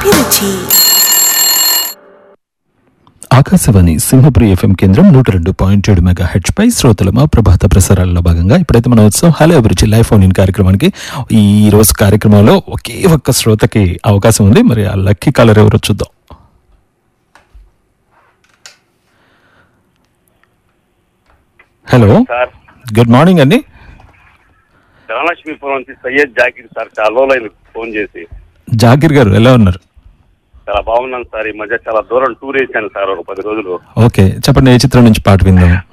అభిరుచి ఆకాశవాణి సింహపురి ఎఫ్ఎం కేంద్రం నూట రెండు పాయింట్ ఏడు మెగా హెచ్ పై శ్రోతల మా ప్రభాత ప్రసారాల్లో భాగంగా ఇప్పుడైతే మన ఉత్సవం హలో అభిరుచి లైవ్ ఫోన్ ఇన్ కార్యక్రమానికి ఈ రోజు కార్యక్రమంలో ఒకే ఒక్క శ్రోతకి అవకాశం ఉంది మరి ఆ లక్కీ కాలర్ ఎవరో చూద్దాం హలో సార్ గుడ్ మార్నింగ్ అండి ధనలక్ష్మీపురం నుంచి సయ్యద్ జాకిర్ సార్ చాలా రోజులైంది ఫోన్ చేసి జాకిర్ గారు ఎలా ఉన్నారు చాలా బాగున్నాను సార్ ఈ మధ్య చాలా దూరం టూర్ వేసాను సార్ ఒక పది రోజులు ఓకే చెప్పండి ఏ చిత్రం నుంచి పాట విందాం